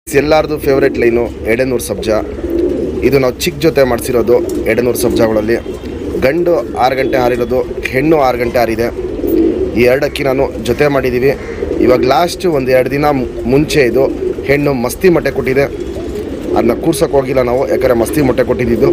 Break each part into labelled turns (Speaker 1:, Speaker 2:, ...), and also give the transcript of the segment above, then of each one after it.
Speaker 1: ಎಲ್ಲರದು favourite line ಎಡೆನೂರು ಸಬ್ಜಾ ಇದು ನಾವು ಚಿಕ್ಕ ಜೊತೆ ಮಾಡಿಸಿರೋದು ಎಡೆನೂರು ಸಬ್ಜಾಗಳಲ್ಲಿ ಗಂಡು ಆರು ಗಂಟೆ ಹಾರಿರೋದು ಹೆಣ್ಣು ಆರು ಗಂಟೆ ಹಾರಿದೆ ಈ ಎರಡು ಅಕ್ಕಿ ನಾನು ಜೊತೆ ಮಾಡಿದ್ದೀವಿ ಇವಾಗ ಲಾಸ್ಟ್ ಒಂದು ಎರಡು ದಿನ ಮು- ಮುಂಚೆ ಇದು ಹೆಣ್ಣು ಮಸ್ತಿ ಮೊಟ್ಟೆ ಕೊಟ್ಟಿದೆ ಅದನ್ನ ಕೂರ್ಸೋಕೆ ಹೋಗಿಲ್ಲ ನಾವು ಯಾಕಂದರೆ ಮಸ್ತಿ ಮೊಟ್ಟೆ ಕೊಟ್ಟಿದ್ದು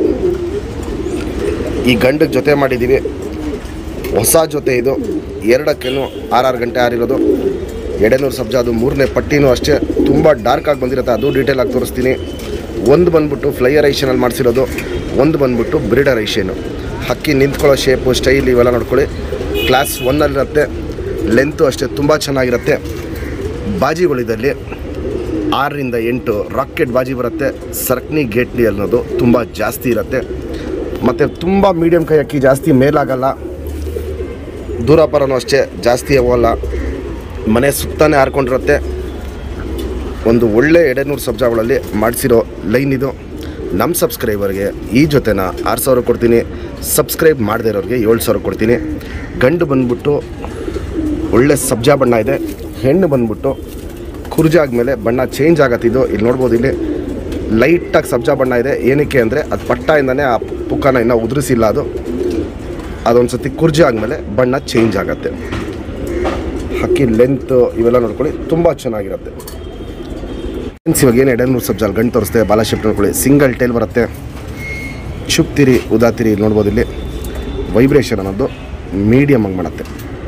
Speaker 1: ಈ ಗಂಡಿಗೆ ಜೊತೆ ಮಾಡಿದ್ದೀವಿ ಹೊಸ ಜೊತೆ ಇದು ಎರಡಕ್ಕೇನು ಆರಾರು ಗಂಟೆ ಹಾರಿರೋದು ಎಡೆನೂರು ಸಬ್ಜಾ ಅದು ಮೂರನೇ ಪಟ್ಟಿನೂ ಅಷ್ಟೇ ತುಂಬ ಡಾರ್ಕ್ ಆಗಿ ಬಂದಿರುತ್ತೆ ಅದು ಡೀಟೇಲ್ ಆಗಿ ತೋರಿಸ್ತೀನಿ ಒಂದು ಬಂದ್ಬಿಟ್ಟು ಫ್ಲೈಯರ್ ಐಷನಲ್ಲಿ ಮಾಡಿಸಿರೋದು ಒಂದು ಬಂದ್ಬಿಟ್ಟು ಬ್ರೀಡರ್ ಐಷೇನು ಹಕ್ಕಿ ನಿಂತ್ಕೊಳ್ಳೋ ಶೇಪು ಸ್ಟೈಲ್ ಇವೆಲ್ಲ ನೋಡ್ಕೊಳ್ಳಿ ಕ್ಲಾಸ್ ಒನ್ನಲ್ಲಿರುತ್ತೆ ಲೆಂತು ಅಷ್ಟೇ ತುಂಬ ಚೆನ್ನಾಗಿರುತ್ತೆ ಬಾಜಿಗಳಿದಲ್ಲಿ ಆರರಿಂದ ಎಂಟು ರಾಕೆಟ್ ಬಾಜಿ ಬರುತ್ತೆ ಸರ್ಕ್ನಿ ಗೇಟ್ಲಿ ಅನ್ನೋದು ತುಂಬ ಜಾಸ್ತಿ ಇರುತ್ತೆ ಮತ್ತು ತುಂಬ ಮೀಡಿಯಮ್ ಕೈ ಅಕ್ಕಿ ಜಾಸ್ತಿ ಮೇಲಾಗಲ್ಲ ದೂರ ಬರೋನು ಅಷ್ಟೇ ಜಾಸ್ತಿ ಹೋಗಲ್ಲ ಮನೆ ಸುತ್ತಾನೆ ಹಾರ್ಕೊಂಡಿರುತ್ತೆ ಒಂದು ಒಳ್ಳೆ ಎಡೆನೂರು ಸಬ್ಜಾಗಳಲ್ಲಿ ಮಾಡಿಸಿರೋ ಲೈನ್ ಇದು ನಮ್ಮ ಸಬ್ಸ್ಕ್ರೈಬರ್ಗೆ ಈ ಜೊತೆನ ಆರು ಸಾವಿರ ಕೊಡ್ತೀನಿ ಸಬ್ಸ್ಕ್ರೈಬ್ ಮಾಡದೇ ಇರೋರಿಗೆ ಏಳು ಸಾವಿರ ಕೊಡ್ತೀನಿ ಗಂಡು ಬಂದ್ಬಿಟ್ಟು ಒಳ್ಳೆ ಸಬ್ಜಾ ಬಣ್ಣ ಇದೆ ಹೆಣ್ಣು ಬಂದ್ಬಿಟ್ಟು ಕುರ್ಜಾಗ ಮೇಲೆ ಬಣ್ಣ ಚೇಂಜ್ ಆಗತ್ತಿದ್ದು ಇಲ್ಲಿ ನೋಡ್ಬೋದು ಇಲ್ಲಿ ಲೈಟಾಗಿ ಸಬ್ಜಾ ಬಣ್ಣ ಇದೆ ಏನಕ್ಕೆ ಅಂದರೆ ಅದು ಪಟ್ಟಾಯಿಂದನೇ ಆ ಪುಕ್ಕನ ಇನ್ನೂ ಉದುರಿಸಿಲ್ಲ ಅದು ಅದೊಂದು ಸತಿ ಕುರ್ಜಿ ಆದಮೇಲೆ ಬಣ್ಣ ಚೇಂಜ್ ಆಗುತ್ತೆ ಹಕ್ಕಿ ಲೆಂತ್ ಇವೆಲ್ಲ ನೋಡ್ಕೊಳ್ಳಿ ತುಂಬ ಚೆನ್ನಾಗಿರುತ್ತೆ ಫ್ರೆಂಡ್ಸ್ ಇವಾಗ ಏನು ಎಡೆನೂರು ಸಬ್ಜಾಲ್ ಗಂಟು ತೋರಿಸ್ತೆ ಬಾಲ ಶೇಪ್ ನೋಡ್ಕೊಳ್ಳಿ ಸಿಂಗಲ್ ಟೈಲ್ ಬರುತ್ತೆ ಚುಪ್ತಿರಿ ಉದಾತಿರಿ ಇಲ್ಲಿ ನೋಡ್ಬೋದು ಇಲ್ಲಿ ವೈಬ್ರೇಷನ್ ಅನ್ನೋದು ಮೀಡಿಯಮ್ ಆಗಿ ಮಾಡುತ್ತೆ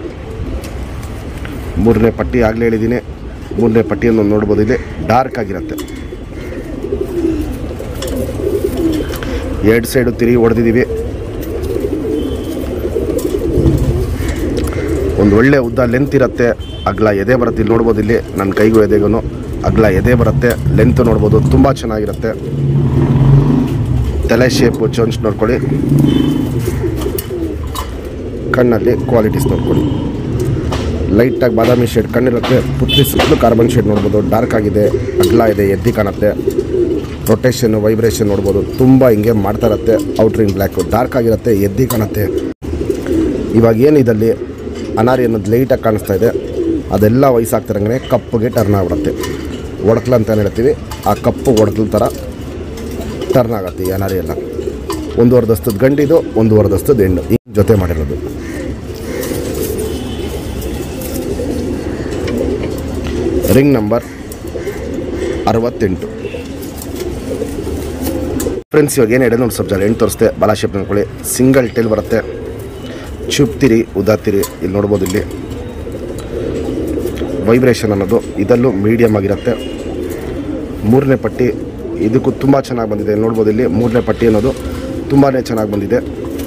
Speaker 1: ಮೂರನೇ ಪಟ್ಟಿ ಆಗಲೇ ಹೇಳಿದ್ದೀನಿ ಮೂರನೇ ಪಟ್ಟಿಯನ್ನು ನೋಡ್ಬೋದು ಇಲ್ಲಿ ಡಾರ್ಕ್ ಆಗಿರುತ್ತೆ ಎರಡು ಸೈಡು ತಿರುಗಿ ಹೊಡೆದಿದ್ದೀವಿ ಒಂದು ಒಳ್ಳೆ ಉದ್ದ ಲೆಂತ್ ಇರುತ್ತೆ ಅಗ್ಲ ಎದೆ ಬರುತ್ತೆ ಇಲ್ಲಿ ನೋಡ್ಬೋದು ಇಲ್ಲಿ ನನ್ನ ಕೈಗೂ ಎದೆಗೂ ಅಗ್ಲ ಎದೆ ಬರುತ್ತೆ ಲೆಂತ್ ನೋಡ್ಬೋದು ತುಂಬ ಚೆನ್ನಾಗಿರುತ್ತೆ ತಲೆ ಶೇಪು ಚೊಂಚ್ ನೋಡ್ಕೊಳ್ಳಿ ಕಣ್ಣಲ್ಲಿ ಕ್ವಾಲಿಟೀಸ್ ನೋಡ್ಕೊಳ್ಳಿ ಲೈಟಾಗಿ ಬಾದಾಮಿ ಶೇಡ್ ಕಣ್ಣಿರುತ್ತೆ ಪುತ್ರಿ ಸುತ್ತಲೂ ಕಾರ್ಬನ್ ಶೇಡ್ ನೋಡ್ಬೋದು ಡಾರ್ಕ್ ಆಗಿದೆ ಅಗ್ಲ ಇದೆ ಎದ್ದಿ ಕಾಣುತ್ತೆ ರೊಟೇಷನ್ ವೈಬ್ರೇಷನ್ ನೋಡ್ಬೋದು ತುಂಬ ಹಿಂಗೆ ಮಾಡ್ತಾ ಇರುತ್ತೆ ಔಟ್ರಿಂಗ್ ಬ್ಲ್ಯಾಕು ಡಾರ್ಕ್ ಆಗಿರುತ್ತೆ ಎದ್ದಿ ಕಾಣುತ್ತೆ ಇವಾಗ ಏನು ಇದಲ್ಲಿ ಅನಾರಿ ಅನ್ನೋದು ಲೈಟಾಗಿ ಕಾಣಿಸ್ತಾ ಇದೆ ಅದೆಲ್ಲ ವಯಸ್ಸಾಗ್ತಿರಂಗೆ ಕಪ್ಪಗೆ ಟರ್ನ್ ಆಗ್ಬಿಡುತ್ತೆ ಒಡಕ್ಲ ಅಂತ ಹೇಳ್ತೀವಿ ಆ ಕಪ್ಪು ಒಡಕ್ಲ ಥರ ಟರ್ನ್ ಆಗುತ್ತೆ ಈ ಅನಾರಿ ಎಲ್ಲ ಒಂದೂವರೆ ದಸ್ತದ ಗಂಡಿದು ಒಂದೂವರೆ ದಸ್ತದ ಹೆಣ್ಣು ಈ ಜೊತೆ ಮಾಡಿರೋದು ರಿಂಗ್ ನಂಬರ್ ಅರವತ್ತೆಂಟು ಫ್ರೆಂಡ್ಸ್ ಇವಾಗ ಏನು ಎಡೆನೂರು ಸಬ್ಜಾಲ್ ಎಂಟು ತೋರಿಸ್ತೆ ಬಾಲ ಶೇಪ್ ನೋಡ್ಕೊಳ್ಳಿ ಸಿಂಗಲ್ ಟೇಲ್ ಬರುತ್ತೆ ಚುಪ್ತಿರಿ ಉದಾತಿರಿ ಇಲ್ಲಿ ನೋಡ್ಬೋದು ಇಲ್ಲಿ ವೈಬ್ರೇಷನ್ ಅನ್ನೋದು ಇದಲ್ಲೂ ಮೀಡಿಯಮ್ ಆಗಿರುತ್ತೆ ಮೂರನೇ ಪಟ್ಟಿ ಇದಕ್ಕೂ ತುಂಬ ಚೆನ್ನಾಗಿ ಬಂದಿದೆ ಇಲ್ಲಿ ನೋಡ್ಬೋದು ಇಲ್ಲಿ ಮೂರನೇ ಪಟ್ಟಿ ಅನ್ನೋದು ತುಂಬಾ ಚೆನ್ನಾಗಿ ಬಂದಿದೆ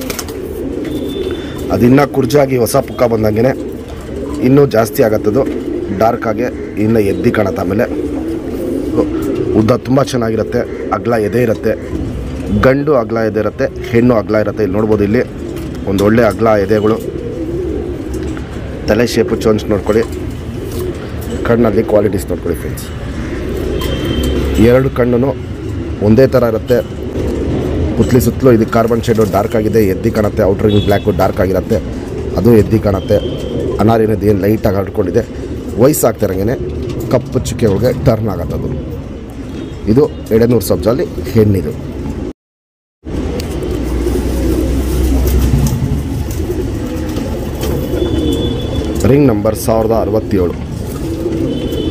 Speaker 1: ಅದಿನ್ನೂ ಕುರ್ಜಾಗಿ ಹೊಸ ಪುಕ್ಕ ಬಂದಂಗೆ ಇನ್ನೂ ಜಾಸ್ತಿ ಆಗತ್ತದು ಡಾರ್ಕ್ ಆಗಿ ಇನ್ನು ಎದ್ದಿ ಕಾಣುತ್ತೆ ಆಮೇಲೆ ಉದ್ದ ತುಂಬ ಚೆನ್ನಾಗಿರುತ್ತೆ ಅಗ್ಲ ಎದೆ ಇರುತ್ತೆ ಗಂಡು ಅಗ್ಲ ಎದೆ ಇರುತ್ತೆ ಹೆಣ್ಣು ಅಗ್ಲ ಇರುತ್ತೆ ಇಲ್ಲಿ ನೋಡ್ಬೋದು ಇಲ್ಲಿ ಒಂದು ಒಳ್ಳೆ ಅಗ್ಲ ಎದೆಗಳು ತಲೆ ಶೇಪು ಚೊಂಚ್ ನೋಡ್ಕೊಳ್ಳಿ ಕಣ್ಣಲ್ಲಿ ಕ್ವಾಲಿಟೀಸ್ ನೋಡ್ಕೊಳ್ಳಿ ಫ್ರೆಂಡ್ಸ್ ಎರಡು ಕಣ್ಣು ಒಂದೇ ಥರ ಇರುತ್ತೆ ಪುತ್ಲಿ ಸುತ್ತಲೂ ಇದು ಕಾರ್ಬನ್ ಶೇಡು ಡಾರ್ಕ್ ಆಗಿದೆ ಎದ್ದಿ ಕಾಣುತ್ತೆ ಔಟ್ರಿಂಗ್ ಬ್ಲ್ಯಾಕು ಡಾರ್ಕ್ ಆಗಿರುತ್ತೆ ಅದು ಎದ್ದಿ ಕಾಣುತ್ತೆ ಅನಾರಿನದು ಏನು ಲೈಟಾಗಿ ಹರಡ್ಕೊಂಡಿದೆ ವಯಸ್ಸಾಗ್ತಿರಂಗೆ ಕಪ್ಪು ಚುಕ್ಕೆಗಳಿಗೆ ಟರ್ನ್ ಆಗತ್ತದು ಇದು ಎಡೆನೂರು ಸಬ್ಜಾಲಿ ಹೆಣ್ಣಿದು ರಿಂಗ್ ನಂಬರ್ ಸಾವಿರದ ಅರವತ್ತೇಳು